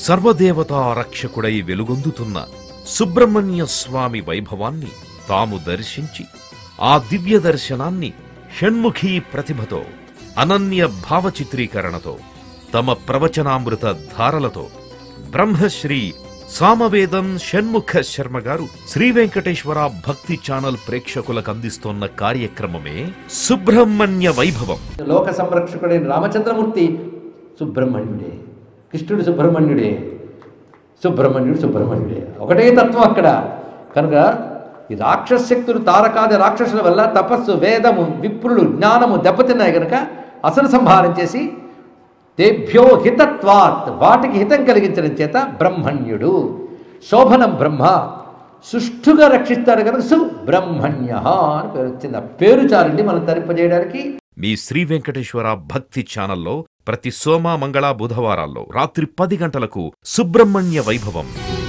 సర్వదేవతా రక్షకుడై వెలుగొందుతున్న సుబ్రహ్మణ్య స్వామి వైభవాన్ని తాము దర్శించి ఆ దివ్య దర్శనాన్ని షణ్ముఖీ ప్రతిభతో అనన్య భావ చిత్రీకరణతో తమ ప్రవచనామృత ధారలతో బ్రహ్మశ్రీ సామవేదం షణ్ముఖ శర్మ గారు శ్రీ వెంకటేశ్వర భక్తి ఛానల్ ప్రేక్షకులకు అందిస్తోన్న కార్యక్రమమే సుబ్రహ్మణ్య వైభవం లోక సంరక్షకుడైన రామచంద్రమూర్తి సుబ్రహ్మణ్యుడే కృష్ణుడు సుబ్రహ్మణ్యుడే సుబ్రహ్మణ్యుడు సుబ్రహ్మణ్యుడే ఒకటే తత్వం అక్కడ కనుక ఈ రాక్షస శక్తులు తారకాది రాక్షసుల వల్ల తపస్సు వేదము విప్రులు జ్ఞానము దెబ్బతిన్నాయి కనుక అసలు సంహారం చేసి తేభ్యో హితత్వాత్ వాటికి హితం కలిగించడం చేత బ్రహ్మణ్యుడు శోభనం బ్రహ్మ సుష్ఠుగా రక్షిస్తాడు కనుక సుబ్రహ్మణ్య అని పేరు వచ్చింది ఆ పేరు చాలండి మనం తరింపజేయడానికి మీ శ్రీ వెంకటేశ్వర భక్తి ఛానల్లో ప్రతి సోమ మంగళ బుధవారాల్లో రాత్రి పది గంటలకు సుబ్రహ్మణ్య వైభవం